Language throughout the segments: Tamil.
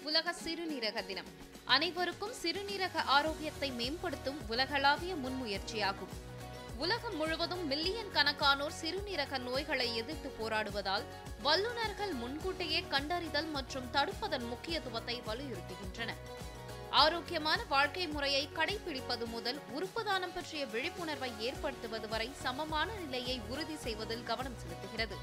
உலக சிறுநீரக தினம் அனைவருக்கும் சிறுநீரக ஆரோக்கியத்தை மேம்படுத்தும் உலகளாவிய முன்முயற்சியாகும் உலகம் முழுவதும் மில்லியன் கணக்கானோர் சிறுநீரக நோய்களை எதிர்த்து போராடுவதால் வல்லுநர்கள் முன்கூட்டியே கண்டறிதல் மற்றும் தடுப்பதன் முக்கியத்துவத்தை வலியுறுத்துகின்றனர் ஆரோக்கியமான வாழ்க்கை முறையை கடைபிடிப்பது முதல் உறுப்பு தானம் பற்றிய விழிப்புணர்வை ஏற்படுத்துவது வரை சமமான நிலையை உறுதி செய்வதில் கவனம் செலுத்துகிறது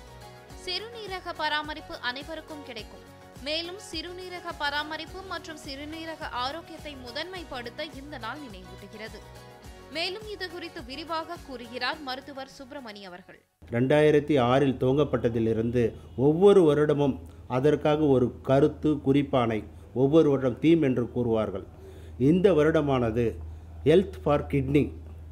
சிறுநீரக பராமரிப்பு அனைவருக்கும் கிடைக்கும் மேலும் சிறுநீரக பராமரிப்பு மற்றும் சிறுநீரக ஆரோக்கியத்தை முதன்மைப்படுத்த இந்த நாள் நினைவூட்டுகிறது மேலும் இது குறித்து விரிவாக கூறுகிறார் மருத்துவர் சுப்பிரமணி அவர்கள் ரெண்டாயிரத்தி ஆறில் துவங்கப்பட்டதிலிருந்து ஒவ்வொரு வருடமும் அதற்காக ஒரு கருத்து குறிப்பானை ஒவ்வொரு வருடம் தீம் என்று கூறுவார்கள் இந்த வருடமானது ஹெல்த் ஃபார் கிட்னி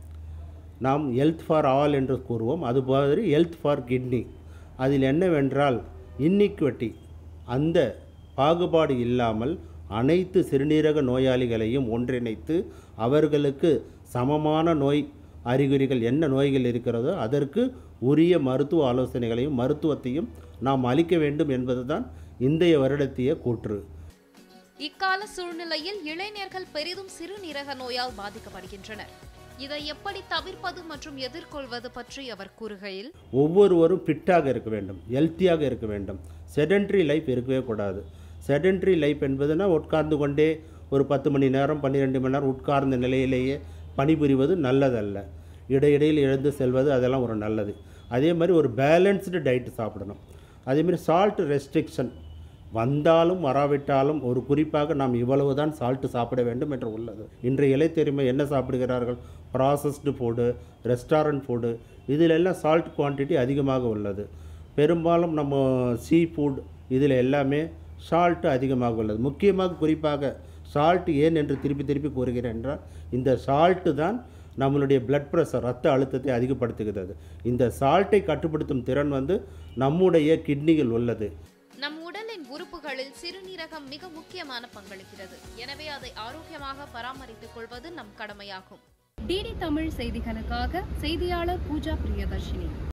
நாம் ஹெல்த் ஃபார் ஆல் என்று கூறுவோம் அது மாதிரி ஹெல்த் ஃபார் கிட்னி அதில் என்னவென்றால் இன்னிக்வட்டி அந்த பாகுபாடு இல்லாமல் அனைத்து சிறுநீரக நோயாளிகளையும் ஒன்றிணைத்து அவர்களுக்கு சமமான நோய் அறிகுறிகள் என்ன நோய்கள் இருக்கிறதோ அதற்கு உரிய மருத்துவ ஆலோசனைகளையும் மருத்துவத்தையும் நாம் அளிக்க வேண்டும் என்பதுதான் இன்றைய வருடத்திய கூற்று இக்கால சூழ்நிலையில் இளைஞர்கள் பெரிதும் சிறுநீரக நோயால் பாதிக்கப்படுகின்றனர் இதை எப்படி தவிர்ப்பது மற்றும் எதிர்கொள்வது பற்றி அவர் கூறுகையில் ஒவ்வொருவரும் ஃபிட்டாக இருக்க வேண்டும் ஹெல்த்தியாக இருக்க வேண்டும் செடன்ட்ரி லைஃப் இருக்கவே கூடாது செடன்ட்ரி லைஃப் என்பதுனா உட்கார்ந்து கொண்டே ஒரு பத்து மணி நேரம் பன்னிரெண்டு மணி நேரம் உட்கார்ந்த நிலையிலேயே பணிபுரிவது நல்லதல்ல இடையிடையில் எழுந்து செல்வது அதெல்லாம் ஒரு நல்லது அதே மாதிரி ஒரு பேலன்ஸ்டு டயட் சாப்பிடணும் அதேமாதிரி சால்ட் ரெஸ்ட்ரிக்ஷன் வந்தாலும் வராவிட்டாலும் ஒரு குறிப்பாக நாம் இவ்வளவு தான் சால்ட்டு சாப்பிட வேண்டும் என்று உள்ளது இன்றைய இலைத்தெருமை என்ன சாப்பிடுகிறார்கள் ப்ராசஸ்டு ஃபுட்டு ரெஸ்டாரண்ட் ஃபுட்டு இதில் எல்லாம் சால்ட் குவான்டிட்டி அதிகமாக உள்ளது பெரும்பாலும் நம்ம சீ ஃபுட் இதில் எல்லாமே சால்ட்டு அதிகமாக உள்ளது முக்கியமாக குறிப்பாக சால்ட் ஏன் என்று திருப்பி திருப்பி கூறுகிறேன் என்றால் இந்த சால்ட்டு தான் நம்மளுடைய பிளட் ப்ரெஷர் ரத்த அழுத்தத்தை அதிகப்படுத்துகிறது இந்த சால்ட்டை கட்டுப்படுத்தும் திறன் வந்து நம்முடைய கிட்னியில் உள்ளது நம் உடலின் உறுப்புகளில் சிறுநீரகம் மிக முக்கியமான பங்களிக்கிறது எனவே அதை ஆரோக்கியமாக பராமரித்துக் கொள்வது நம் கடமையாகும் டிடி தமிழ் செய்திகளுக்காக செய்தியாளர் பூஜா பிரியதர்ஷினி